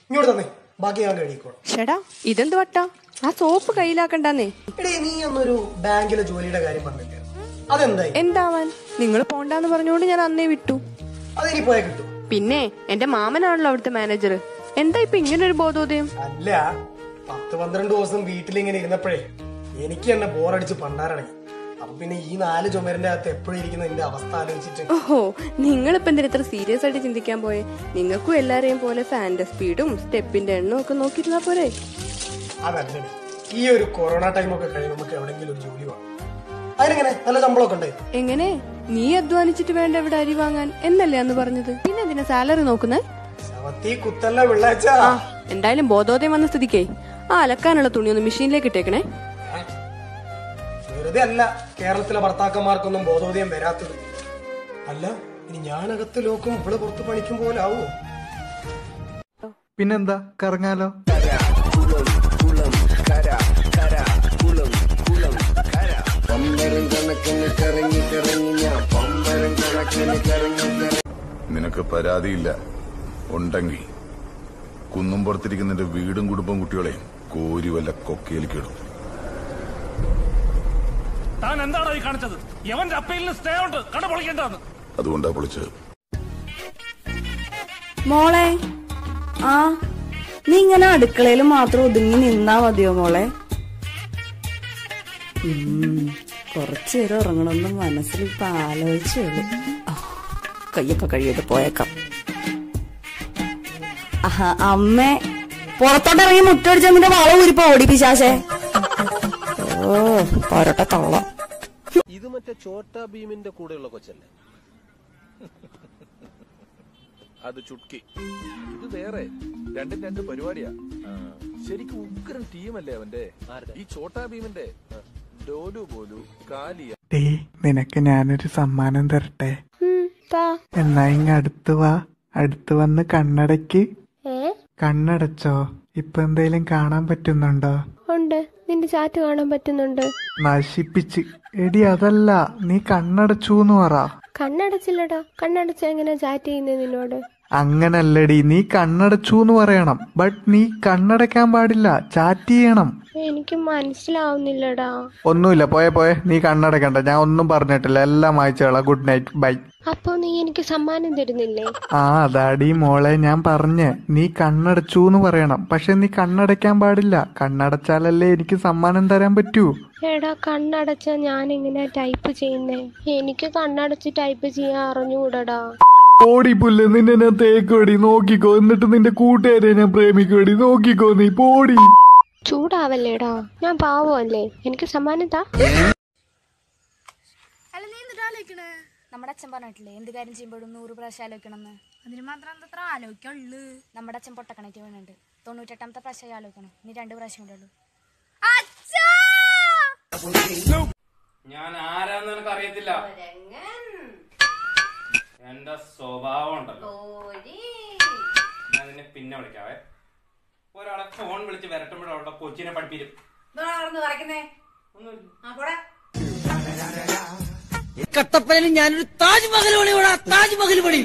ഇങ്ങോട്ട് തന്നെ ബാക്കി ഞാൻ കഴിക്കോളാം ഷെടാ ഇതെന്ത് വട്ടാ ആ സോപ്പ് കയ്യിലാക്കണ്ടെന്നേ എടേ നീ അന്നൊരു ബാങ്കിലെ ജോലിയുടെ കാര്യം പറഞ്ഞില്ലേ അതെന്തായി എന്താവാൻ നിങ്ങൾ പോണ്ടാന്ന് പറഞ്ഞുകൊണ്ട് ഞാൻ അന്നേ വിട്ടു അതിനി പോയാൽ കിട്ടും പിന്നെ എന്റെ മാമനാണല്ലോ അവിടുത്തെ മാനേജർ എന്താ ഇപ്പൊ ഇങ്ങനൊരു ബോധോദയം അല്ല പത്ത് പന്ത്രണ്ട് ദിവസം വീട്ടിലിങ്ങനെ ഇരുന്നപ്പോഴേ എനിക്ക് തന്നെ ബോറടിച്ച് പണ്ടാറടങ്ങി അപ്പൊ പിന്നെ ഈ നാല് ചുമരിന്റെ അകത്ത് എപ്പോഴും ഇരിക്കുന്ന എന്റെ അവസ്ഥ ആലോചിച്ചിട്ട് ഓഹോ നിങ്ങളിപ്പോ എന്തിനാ ഇത്ര സീരിയസ് ആയിട്ട് ചിന്തിക്കാൻ പോയെ നിങ്ങൾക്കും എല്ലാരെയും പോലെ ഫാന്റെ സ്പീഡും സ്റ്റെപ്പിന്റെ എണ്ണവും ഒക്കെ നോക്കിയിരുന്നാ പോരെ അതല്ലേ ഈ ഒരു കൊറോണ ടൈമൊക്കെ കഴിഞ്ഞ് നമുക്ക് എവിടെങ്കിലും ഒരു ജോലി വേണം അതിനെങ്ങനെ നല്ല ശമ്പളമൊക്കെ ഉണ്ട് എങ്ങനെ നീ അധ്വാനിച്ചിട്ട് വേണ്ട ഇവിടെ അരി വാങ്ങാൻ എന്നല്ലേ അന്ന് പറഞ്ഞത് പിന്നെ എന്തിനാ സാലറി നോക്കുന്നേ ശവത്തി കുത്തല്ല വെള്ളാച്ച ആ എന്തായാലും ബോധോദയം വന്ന സ്ഥിതിക്കേ ആ അലക്കാനുള്ള തുണി ഒന്ന് മെഷീനിലേക്ക് ഇട്ടേക്കണേ വെറുതെ അല്ല കേരളത്തിലെ ഭർത്താക്കന്മാർക്കൊന്നും ബോധോദയം വരാത്തത് അല്ല ഇനി ഞാനകത്ത് ലോക്കും ഇവിടെ പുറത്ത് പണിക്കും പോലെ ആവോ പിന്നെന്താ കറങ്ങാലോ നിനക്ക് പരാതിയില്ല ഉണ്ടെങ്കിൽ കുന്നും പുറത്തിരിക്കുന്ന നിന്റെ വീടും കുടുംബം കുട്ടികളെയും കോരി വല്ല കൊക്കയിലേക്കിടും താൻ എന്താണ് ഈ കാണിച്ചത് യവന്റെ അപ്പീലിന് സ്റ്റേ ഉണ്ട് കട പൊളിക്കേണ്ടതെന്ന് അതുകൊണ്ടാ പൊളിച്ചത് മോളെ ആ നീ ഇങ്ങനെ അടുക്കളയിൽ മാത്രം ഒതുങ്ങി നിന്നാ മതിയോ മോളെ ഉം, കുറച്ചു നേരം ഉറങ്ങണമെന്ന് മനസ്സിൽ ഇപ്പൊ ആലോചിച്ചുള്ളൂ ആ, കയ്യൊക്കെ കഴിയിട്ട് പോയേക്കാം ആഹാ അമ്മേ പുറത്തോട്ട് ഇറങ്ങി മുട്ടടിച്ച നിന്റെ വള ഊരിപ്പോ ഓടി പിശാശേ ഓ പോരട്ടെ തള്ള ഇത് മറ്റേ ചോട്ടാ ഭീമിന്റെ കൂടെയുള്ള കൊച്ചല്ലേ അത് ചുട്കി ഇത് വേറെ രണ്ടും രണ്ട് പരിപാടിയാ ശരിക്കും ഉഗ്രൻ ടീമല്ലേ അവന്റെ ഈ ചോട്ടാ ഭീമിന്റെ ഡോലു പോലു കാലിയ ഡേ നിനക്ക് ഞാനൊരു സമ്മാനം തരട്ടെ എന്നാ ഇങ്ങ അടുത്ത് വാ അടുത്ത് വന്ന് കണ്ണടയ്ക്ക് കണ്ണടച്ചോ ഇപ്പൊ എന്തേലും കാണാൻ പറ്റുന്നുണ്ടോ ഉണ്ട് നിന്റെ ചാറ്റ് കാണാൻ പറ്റുന്നുണ്ട് നശിപ്പിച്ച് എടി അതല്ല നീ കണ്ണടച്ചൂന്ന് പറ കണ്ണടച്ചില്ലടാ കണ്ണടച്ച എങ്ങനെ ചാറ്റ് ചെയ്യുന്നത് നിന്നോട് അങ്ങനല്ലടി നീ കണ്ണടച്ചൂന്ന് പറയണം ബട്ട് നീ കണ്ണടയ്ക്കാൻ പാടില്ല ചാറ്റ് ചെയ്യണം എനിക്ക് മനസ്സിലാവുന്നില്ലടാ ഒന്നുമില്ല പോയെ പോയെ നീ കണ്ണടക്കണ്ട ഞാൻ ഒന്നും പറഞ്ഞിട്ടില്ല എല്ലാം വായിച്ചോളാം ഗുഡ് നൈറ്റ് ബൈ അപ്പൊ നീ എനിക്ക് സമ്മാനം തരുന്നില്ലേ ആ അതാടി മോളെ ഞാൻ പറഞ്ഞ് നീ കണ്ണടച്ചൂന്ന് പറയണം പക്ഷെ നീ കണ്ണടയ്ക്കാൻ പാടില്ല കണ്ണടച്ചാലല്ലേ എനിക്ക് സമ്മാനം തരാൻ പറ്റൂ എടാ കണ്ണടച്ച ഞാൻ എങ്ങനെ ടൈപ്പ് ചെയ്യുന്നേ എനിക്ക് കണ്ണടച്ച് ടൈപ്പ് ചെയ്യാൻ അറിഞ്ഞുകൂടടാ ഓടി പുല്ല് നിന്നെ ഞാൻ തേക്കോടി നോക്കിക്കോ എന്നിട്ട് നിന്റെ കൂട്ടുകാരെ ഞാൻ പ്രേമിക്കോടി നോക്കിക്കോ നീ പോടി ചൂടാവല്ലേടാ ഞാൻ പാവമല്ലേ എനിക്ക് സമ്മാനം താ നമ്മുടെ അച്ഛൻ പറഞ്ഞിട്ടില്ലേ എന്ത് കാര്യം ചെയ്യുമ്പോഴും നൂറ് പ്രാവശ്യം ആലോചിക്കണമെന്ന് അതിന് മാത്രം എന്തത്ര ആലോചിക്കുള്ളൂ നമ്മുടെ അച്ഛൻ പൊട്ടക്കണറ്റ് വീണുണ്ട് തൊണ്ണൂറ്റെട്ടാമത്തെ പ്രാവശ്യം ആലോചിക്കണം ഇനി രണ്ട് പ്രാവശ്യം കൂടെ ഉള്ളൂ ഞാൻ ആരാന്ന് നിനക്ക് അറിയത്തില്ല എന്റെ സ്വഭാവം ഉണ്ടല്ലോ ഞാൻ നിന്നെ പിന്നെ വിളിക്കാവേ ഒരാളെ ഫോൺ വിളിച്ച് വരട്ടുമ്പോഴും അവളുടെ കൊച്ചിനെ പഠിപ്പിക്കും കട്ടപ്പനയിൽ ഞാനൊരു താജ്മഹൽ പണിയോടാ താജ്മഹൽ പണി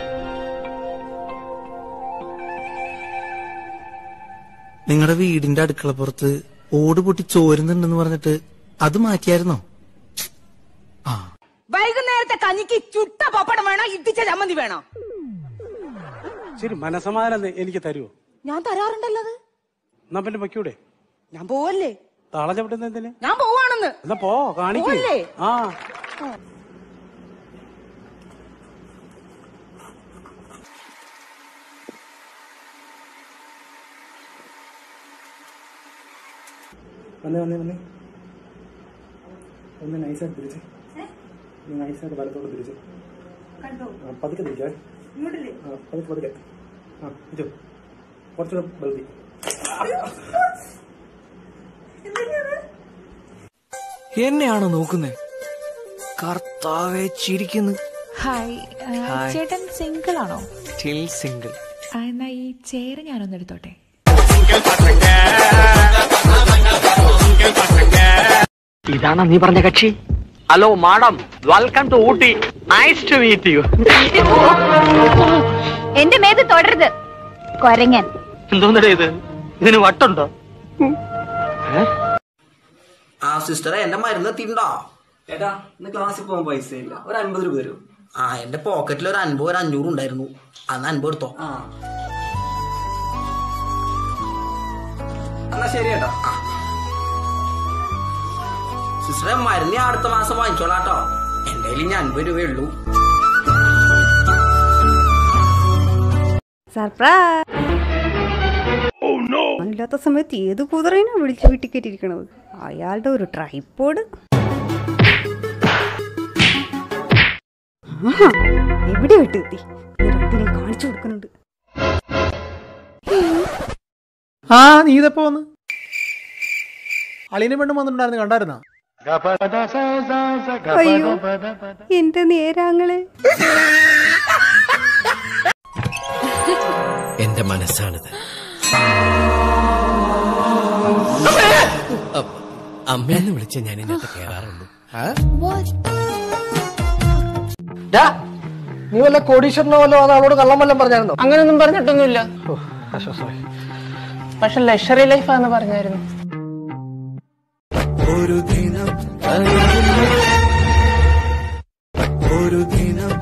നിങ്ങളുടെ വീടിന്റെ അടുക്കളപ്പുറത്ത് ഓട് പൊട്ടി ചോരുന്നുണ്ടെന്ന് പറഞ്ഞിട്ട് അത് മാറ്റിയായിരുന്നോ വൈകുന്നേരത്തെ കഞ്ഞിക്ക് ചുട്ട പപ്പടം വേണോ ഇട്ടിച്ച ചമ്മന്തി വേണോ ശരി മനസമാധാനം എനിക്ക് തരുമോ ഞാൻ തരാറുണ്ടല്ലോ അത് എന്നാ പിന്നെ വയ്ക്കൂടെ ഞാൻ പോവല്ലേ താളം ചവിട്ടുന്ന എന്തിന് ഞാൻ പോവാണെന്ന് എന്നാ പോ കാണിക്കൂ പോവല്ലേ? ആ വന്നേ വന്നേ വന്നേ ഒന്ന് നൈസായിട്ട് തിരിച്ച് നൈസായിട്ട് വലത്തോട്ട് തിരിച്ച് ആ, പതുക്കെ തിരിച്ചേ ആ പതുക്കെ പതുക്കെ ആ ഇത് കുറച്ചുകൂടെ ബൽതി എന്നെയാണോ നോക്കുന്നേ കർത്താവെ ചിരിക്കുന്നു ഹായ് ഹായ്. ചേട്ടൻ സിംഗിൾ ആണോ സ്റ്റിൽ സിംഗിൾ ആ, എന്നാ ഈ ചെയർ ഞാനൊന്ന് എടുത്തോട്ടെ ഇതാണ് നീ പറഞ്ഞ കക്ഷി hello madam welcome to Ooty nice to meet you എന്റെ മേത് തുടരുത് കൊരങ്ങൻ എന്തോന്നടേ ഇത് ഇതിന് വട്ടുണ്ടോ ആ സിസ്റ്ററെ എന്റെ മരുന്ന് എത്തിണ്ടോ ഏട്ടാ ഇന്ന് ക്ലാസ്സിൽ പോകാൻ പൈസ ഇല്ല ഒരു അൻപത് രൂപ തരും ആ എന്റെ പോക്കറ്റിൽ ഒരു അൻപത് ഒരു അഞ്ഞൂറ് ഉണ്ടായിരുന്നു അന്ന് അൻപത് എടുത്തോ എന്നാ ശരി ഏട്ടാ ആ. സിസ്റ്ററെ മരുന്ന് ഞാൻ അടുത്ത മാസം വാങ്ങിച്ചോളാട്ടോ എന്റെ കയ്യിൽ ഇനി അൻപത് രൂപയേ ഉള്ളൂ സർപ്രൈസ് ഇല്ലാത്ത സമയത്ത് ഏത് കുതിരേനാ വിളിച്ച് വീട്ടിൽ കയറ്റിയിരിക്കണത് അയാളുടെ ഒരു ട്രൈപ്പോഡ് ആഹാ, എവിടെ വിട്ട് എത്തി രണ്ടിനെ കാണിച്ചു കൊടുക്കുന്നുണ്ട് ആ നീ ഇതെപ്പോ വന്ന് അളിയനും പെണ്ണും വന്നിട്ടുണ്ടായിരുന്നു കണ്ടായിരുന്നാ അയ്യോ എന്റെ നേരാങ്ങളെ എന്റെ മനസ്സാണിത് അ- അമ്മയെന്ന് വിളിച്ച ഞാൻ ഇതിനകത്ത് കയറാറുള്ളൂ നീ വല്ല കോടീശ്വരനോ വല്ലോ അത് അവളോട് കള്ളം വല്ലതും പറഞ്ഞായിരുന്നോ അങ്ങനെയൊന്നും പറഞ്ഞിട്ടൊന്നുമില്ല ആശ്വാസമായി പക്ഷെ ലക്ഷറി ലൈഫാന്ന് പറഞ്ഞായിരുന്നു ഒരു ദിനം ഒരു ദിനം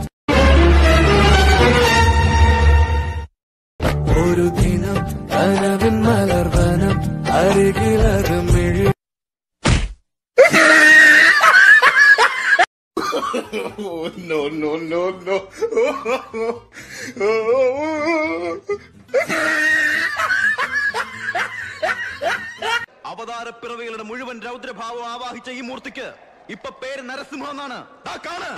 ഒരു ദിനം കനവിൻ മലർവനം അരികിലകമിഴി no, no, no, no. അവതാരപ്പിറവികളുടെ മുഴുവൻ രൗദ്രഭാവം ആവാഹിച്ച ഈ മൂർത്തിക്ക് ഇപ്പൊ പേര് നരസിംഹ എന്നാണ് ദാ കാണ്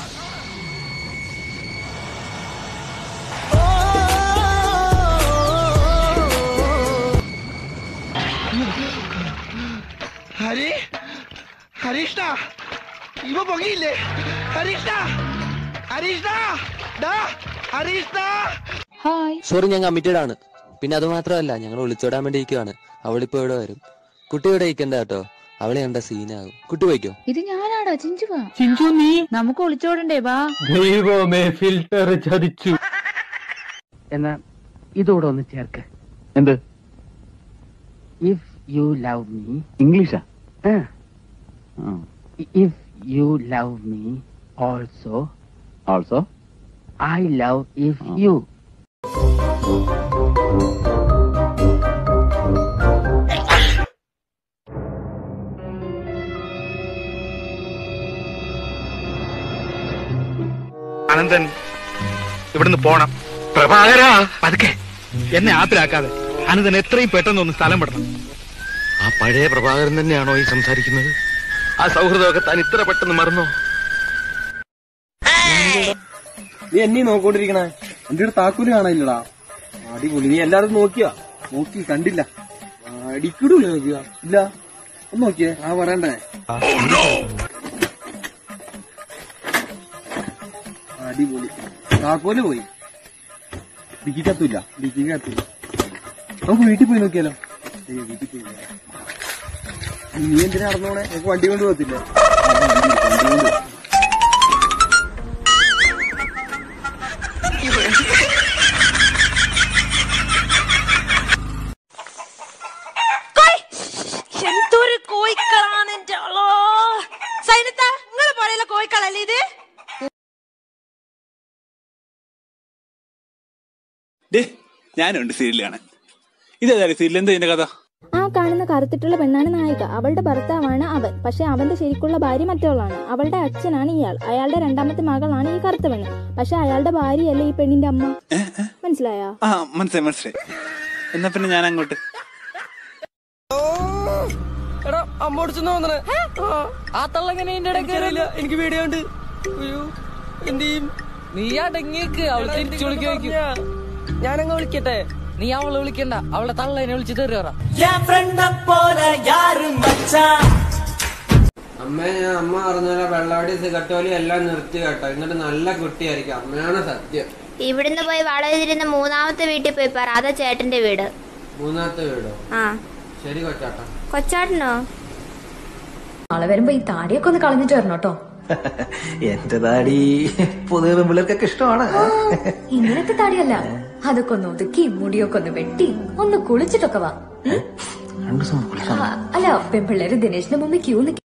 ഹരി ഹരീഷ്ണ ഇവ പൊങ്ങിയില്ലേ ഹരീഷ്ണ ഹരീഷ്ണ ഡാ ഹരീഷ്ണ ഹായ് സോറി ഞാൻ കമ്മിറ്റഡ് ആണ് പിന്നെ അത് മാത്രമല്ല ഞങ്ങൾ ഒളിച്ചോടാൻ വേണ്ടി ഇരിക്കുവാണ് അവളിപ്പോ ഇവിടെ വരും കുട്ടി ഇവിടെ ഇരിക്കണ്ട കേട്ടോ അവളെ കണ്ട സീനാകും കുട്ടി പോയിക്കോ ഇത് ഞാനാടാ ചിഞ്ചുവാ ചിഞ്ചു നീ നമുക്ക് ഒളിച്ചോടണ്ടേ വാ ദൈവമേ ഫിൽറ്റർ ചതിച്ചു എന്നാ ഇതോടെ ഒന്ന് ചേർക്ക് എന്ത് ഇഫ് യു ലവ് മീ ഇംഗ്ലീഷാ if you love me also also I love if you Ananthan ഇവിടുന്ന് പോണം പ്രഭാകര പതുക്കെ എന്നെ ആപ്പിലാക്കാതെ അനന്തൻ എത്രയും പെട്ടെന്ന് ഒന്ന് സ്ഥലം വിടണം ആ പഴയ പ്രഭാകരൻ തന്നെയാണോ ഈ സംസാരിക്കുന്നത് ആ സൗഹൃദമൊക്കെ താൻ ഇത്ര പെട്ടെന്ന് മറന്നോ നീ എന്നീ നോക്കോണ്ടിരിക്കണേ എന്റെ അടുത്ത് താക്കൂല് കാണാനില്ലടാ അടിപൊളി നീ എല്ലാരും നോക്കിയാ നോക്കി കണ്ടില്ല അടിക്കൂടൂല നോക്കിയ ഇല്ല ഒന്ന് നോക്കിയേ ആ പറയണ്ടേ അടിപൊളി താക്കോല് പോയി ഡിക്കി കത്തൂല ഡിക്കി കത്തൂല നമുക്ക് വീട്ടിൽ പോയി നോക്കിയാലോ അയ്യോ വീട്ടിൽ പോയി നോക്കാം. നീ എന്തിനാ നടന്നോണേ നമുക്ക് വണ്ടി കൊണ്ട് പോകത്തില്ലേ ആ, വണ്ടി എടുക്ക്, വണ്ടി കൊണ്ട് പോ. എന്തൊരു കോഴിക്കളാണ് എന്റെ അള്ളോ സൈനത്ത നിങ്ങള് പറയല കോഴിക്കളല്ലേ ഇത് ഞാനുണ്ട് സീരിയൽ കാണാൻ ഇതേതായാലും സീരിയൽ എന്താ ഇതിന്റെ കഥ ആ കാണുന്ന കറുത്തിട്ടുള്ള പെണ്ണാണ് നായിക അവളുടെ ഭർത്താവാണ് അവൻ പക്ഷെ അവന്റെ ശരിക്കുള്ള ഭാര്യ മറ്റവളാണ് അവളുടെ അച്ഛനാണ് ഇയാൾ അയാളുടെ രണ്ടാമത്തെ മകളാണ് ഈ കറുത്ത പെണ്ണ് പക്ഷെ അയാളുടെ ഭാര്യയല്ല ഈ പെണ്ണിന്റെ അമ്മ മനസ്സിലായോ ആ മനസ്സിലായി മനസ്സിലായി എന്നാ പിന്നെ ഞാൻ അങ്ങോട്ട് എടാ അമ്മോടിച്ചെന്ന് തോന്നണേ ആ തള്ളങ്ങനെ എന്റെ ഇടയ്ക്ക് കയറിയില്ല എനിക്ക് പേടിയുണ്ട് അയ്യോ എന്ത് ചെയ്യും നീ അടങ്ങിയേക്ക് അവളെ തിരിച്ചു വിളിക്കും ഞാനങ്ങ് വിളിക്കട്ടെ നീ അവളെ വിളിക്കണ്ട അവളെ തള്ളേനെ വിളിച്ച് തെറിയറ അമ്മ ഞാൻ അമ്മ പറഞ്ഞ വെള്ളാടി സിഗട്ടോലി എല്ലാം നിർത്തി കേട്ടോ എന്നിട്ട് നല്ല കുട്ടിയായിരിക്കും അമ്മയാണ് സത്യം ഇവിടുന്ന് പോയി വളരെതിരുന്ന മൂന്നാമത്തെ വീട്ടിൽ പോയി പറ അതാ ചേട്ടന്റെ വീട് മൂന്നാമത്തെ വീടോ ആ ശരി കൊച്ചാട്ട കൊച്ചാട്ടനോ നാളെ വരുമ്പോ ഈ താടിയൊക്കെ ഒന്ന് കളഞ്ഞിട്ട് വരണം കേട്ടോ എന്റെ താടി പൊതുവെ പെമ്പിള്ളേർക്കൊക്കെ ഇഷ്ടമാണ് ഇങ്ങനത്തെ താടിയല്ല അതൊക്കെ ഒന്ന് ഒതുക്കി മുടിയൊക്കെ ഒന്ന് വെട്ടി ഒന്ന് കുളിച്ചിട്ടൊക്കെ വാ ഉം? രണ്ടു ദിവസം ആ, അല്ല പെൺപിള്ളേര് ദിനേശിന്റെ മുമ്പ് ക്യൂ നിൽക്കും